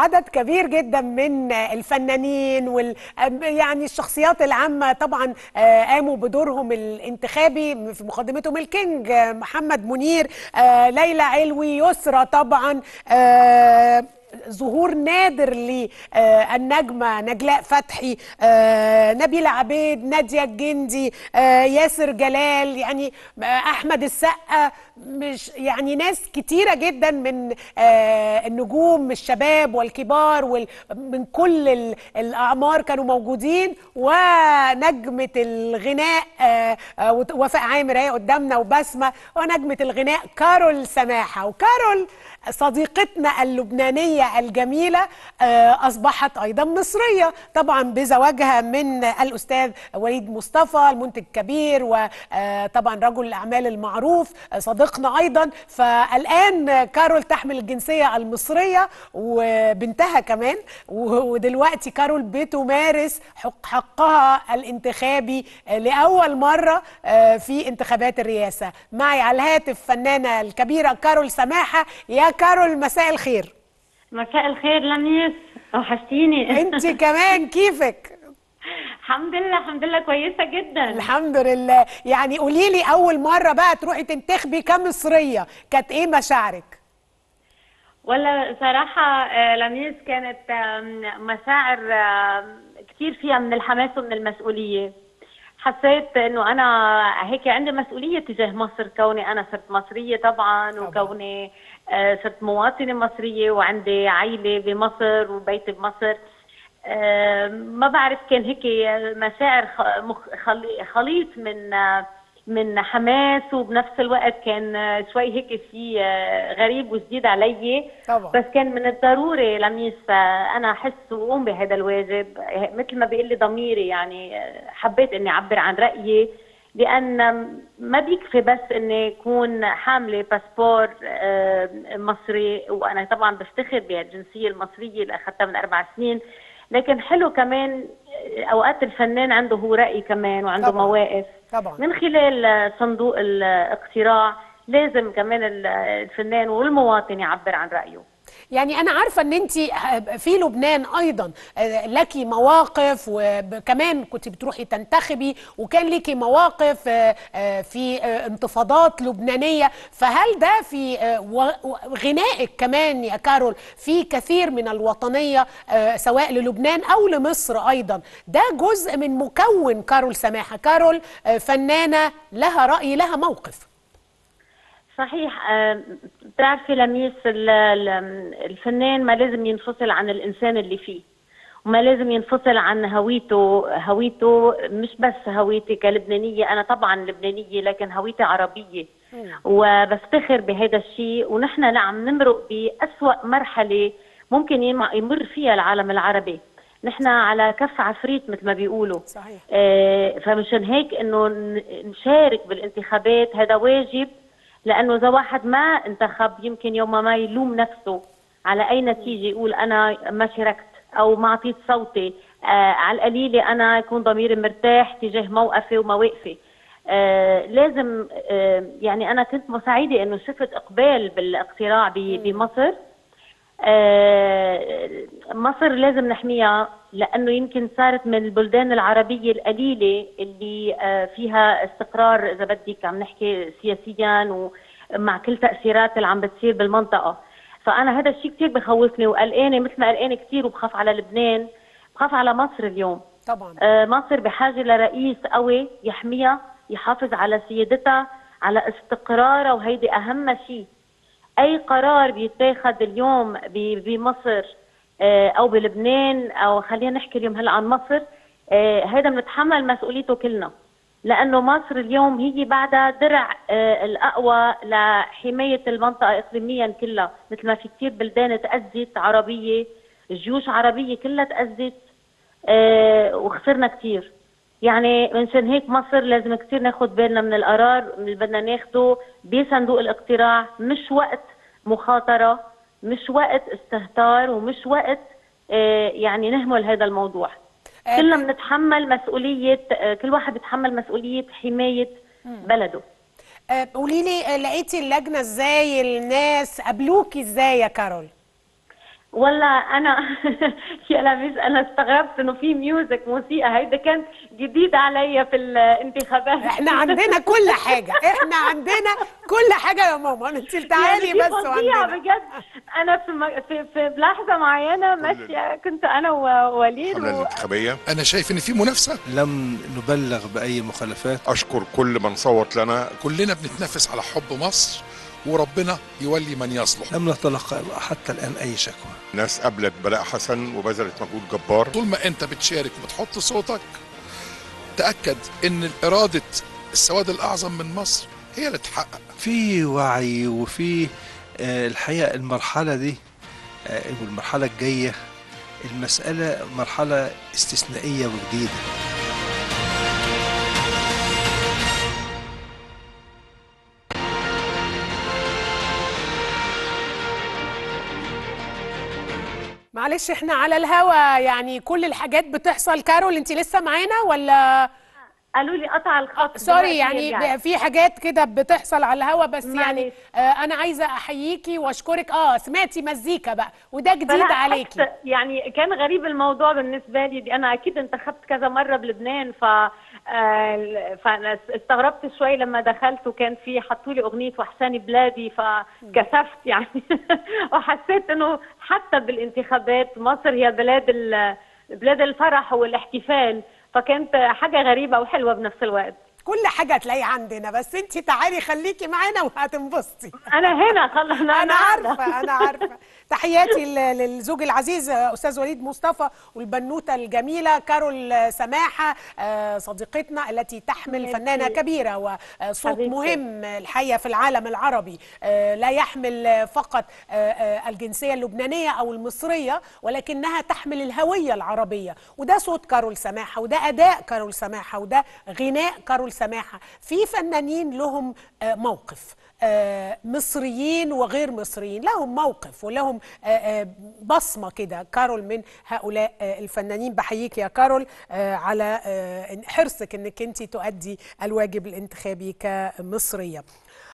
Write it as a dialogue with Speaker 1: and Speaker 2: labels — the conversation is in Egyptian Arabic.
Speaker 1: عدد كبير جدا من الفنانين وال يعني الشخصيات العامه طبعا آه، قاموا بدورهم الانتخابي في مقدمتهم الكينج آه، محمد منير آه، ليلى علوي يسرى طبعا آه، ظهور نادر للنجمة نجلاء فتحي آه، نبيلة عبيد نادية الجندي آه، ياسر جلال يعني آه، أحمد السقا مش يعني ناس كتيرة جدا من آه، النجوم الشباب والكبار وال- من كل ال- الأعمار كانوا موجودين ونجمة الغناء آه، آه، وت- وفاء عامر اهي قدامنا وبسمة ونجمة الغناء كارول سماحة وكارول صديقتنا اللبنانية الجميلة آه، أصبحت أيضا مصرية طبعا بزواجها من الأستاذ وليد مصطفى المنتج الكبير وطبعا رجل الأعمال المعروف آه، صديقنا أيضا فالآن كارول تحمل الجنسية المصرية وبنتها كمان و- ودلوقتي كارول بتمارس حق حقها الانتخابي آه، لأول مرة آه، في انتخابات الرئاسة معي على الهاتف فنانة الكبيرة كارول سماحة يا كارول مساء الخير
Speaker 2: مساء الخير لميس وحشتيني
Speaker 1: انت كمان كيفك
Speaker 2: الحمد لله الحمد لله كويسه جدا
Speaker 1: الحمد لله يعني قولي لي اول مره بقى تروحي تنتخبي كمصريه كانت ايه مشاعرك
Speaker 2: ولا صراحه آه، لميس كانت آم، مشاعر آم، كتير فيها من الحماس ومن المسؤوليه حسيت انه انا هيك عندي مسؤوليه تجاه مصر كوني انا صرت مصريه طبعا
Speaker 1: طبعاً.
Speaker 2: وكوني آه، صرت مواطنه مصريه وعندي عائله بمصر وبيت بمصر آه، ما بعرف كان هيك مشاعر خ- مخ- خلي- خليط من آه، من حماس وبنفس الوقت كان آه، شوي هيك شيء آه، غريب وجديد علي
Speaker 1: طبعا.
Speaker 2: بس كان من الضروري لميس آه، انا احس واقوم بهذا الواجب آه، مثل ما بيقول لي ضميري يعني آه، حبيت اني اعبر عن رايي لان ما بيكفي بس اني اكون حامله باسبور آه، مصري وانا طبعا بفتخر بالجنسيه المصريه اللي اخذتها من اربع سنين لكن حلو كمان آه، اوقات الفنان عنده هو راي كمان وعنده
Speaker 1: طبعاً.
Speaker 2: مواقف
Speaker 1: طبعا
Speaker 2: من خلال صندوق الاقتراع لازم كمان الفنان والمواطن يعبر عن رايه
Speaker 1: يعني انا عارفه ان انت في لبنان ايضا لك مواقف وكمان كنت بتروحي تنتخبي وكان لك مواقف في انتفاضات لبنانيه فهل ده في غنائك كمان يا كارول في كثير من الوطنيه سواء للبنان او لمصر ايضا ده جزء من مكون كارول سماحه كارول فنانه لها راي لها موقف
Speaker 2: صحيح آه، بتعرفي لميس ال- ال- الفنان ما لازم ينفصل عن الانسان اللي فيه وما لازم ينفصل عن هويته هويته مش بس هويتي كلبنانيه انا طبعا لبنانيه لكن هويتي عربيه وبفتخر بهذا الشيء ونحن نعم نمرق بأسوأ مرحله ممكن يم- يمر فيها العالم العربي نحن على كف عفريت مثل ما بيقولوا
Speaker 1: صحيح.
Speaker 2: آه، فمشان هيك انه ن- نشارك بالانتخابات هذا واجب لانه اذا واحد ما انتخب يمكن يوم ما يلوم نفسه على اي نتيجه يقول انا ما شاركت او ما اعطيت صوتي آه على القليله انا يكون ضميري مرتاح تجاه موقفي ومواقفي آه لازم آه يعني انا كنت مساعده انه شفت اقبال بالاقتراع ب- بمصر آه، مصر لازم نحميها لانه يمكن صارت من البلدان العربيه القليله اللي آه، فيها استقرار اذا بدك عم نحكي سياسيا ومع كل تاثيرات اللي عم بتصير بالمنطقه فانا هذا الشيء كثير بخوفني وقلقانه مثل ما قلقانه كثير وبخاف على لبنان بخاف على مصر اليوم
Speaker 1: طبعا
Speaker 2: آه، مصر بحاجه لرئيس قوي يحميها يحافظ على سيادتها على استقرارها وهيدي اهم شيء اي قرار بيتاخذ اليوم ب- بمصر آه، او بلبنان او خلينا نحكي اليوم هلا عن مصر آه، هذا بنتحمل مسؤوليته كلنا لانه مصر اليوم هي بعدها درع آه، الاقوى لحمايه المنطقه اقليميا كلها مثل ما في كثير بلدان تاذت عربيه جيوش عربيه كلها تاذت آه، وخسرنا كثير يعني منشان هيك مصر لازم كثير ناخد بالنا من القرار اللي بدنا ناخده بصندوق الاقتراع مش وقت مخاطرة مش وقت استهتار ومش وقت آه، يعني نهمل هذا الموضوع
Speaker 1: آه،
Speaker 2: كلنا بنتحمل مسؤولية آه، كل واحد بيتحمل مسؤولية حماية بلده
Speaker 1: آه، قولي لي آه، لقيتي اللجنه ازاي الناس قابلوكي ازاي يا كارول
Speaker 2: ولا انا يا لميس انا استغربت انه في ميوزك موسيقى هيدا كانت جديده عليا في الانتخابات
Speaker 1: احنا عندنا كل حاجه احنا عندنا كل حاجه يا ماما انت تعالي
Speaker 2: يعني
Speaker 1: بس
Speaker 2: دي فظيعة
Speaker 1: وعندنا
Speaker 2: بجد انا في م- في, في لحظه معينه ماشيه كنت انا ووليد
Speaker 3: الحملة
Speaker 2: و...
Speaker 3: الانتخابية
Speaker 4: انا شايف ان في منافسه
Speaker 5: لم نبلغ بأي مخالفات
Speaker 3: أشكر كل من صوت لنا
Speaker 4: كلنا بنتنافس على حب مصر وربنا يولي من يصلح
Speaker 5: لم نتلقى حتى الآن أي شكوى
Speaker 3: ناس قابلت بلاء حسن وبذلت مجهود جبار
Speaker 4: طول ما انت بتشارك وبتحط صوتك تاكد ان اراده السواد الاعظم من مصر هي اللي تحقق
Speaker 5: في وعي وفي آه، الحقيقة المرحلة دي آه، والمرحلة الجاية المسألة مرحلة استثنائية وجديدة
Speaker 1: معلش احنا على الهوا يعني كل الحاجات بتحصل كارول انت لسه معانا ولا
Speaker 2: قالوا لي قطع الخط
Speaker 1: سوري
Speaker 2: دلوقتي
Speaker 1: يعني
Speaker 2: رجعت.
Speaker 1: في حاجات كده بتحصل على الهوا بس يعني
Speaker 2: معلش.
Speaker 1: آه انا عايزه احييكي واشكرك اه سمعتي مزيكا بقى وده جديد
Speaker 2: فلا
Speaker 1: عليكي
Speaker 2: حتى يعني كان غريب الموضوع بالنسبه لي دي انا اكيد انتخبت كذا مره بلبنان ف آه، فانا استغربت شوي لما دخلت وكان في حطوا لي اغنيه وحشاني بلادي فكسفت يعني وحسيت انه حتى بالانتخابات مصر هي بلاد ال- بلاد الفرح والاحتفال فكانت حاجه غريبه وحلوه بنفس الوقت
Speaker 1: كل حاجه هتلاقي عندنا بس انت تعالي خليكي معانا وهتنبسطي
Speaker 2: انا هنا خلاص انا,
Speaker 1: انا
Speaker 2: قاعدة.
Speaker 1: عارفه انا عارفه تحياتي ل- للزوج العزيز آه، استاذ وليد مصطفى والبنوته الجميله كارول آه، سماحه آه، صديقتنا التي تحمل
Speaker 2: ميرسي.
Speaker 1: فنانه كبيره وصوت
Speaker 2: حبيبتي.
Speaker 1: مهم الحقيقه في العالم العربي آه، لا يحمل آه، فقط آه، آه، الجنسيه اللبنانيه او المصريه ولكنها تحمل الهويه العربيه وده صوت كارول سماحه وده اداء كارول سماحه وده غناء كارول سماحه في فنانين لهم آه، موقف آه، مصريين وغير مصريين لهم موقف ولهم آه، آه، بصمة كده كارول من هؤلاء آه، الفنانين بحييك يا كارول آه، على آه، حرصك انك انت تؤدي الواجب الانتخابي كمصرية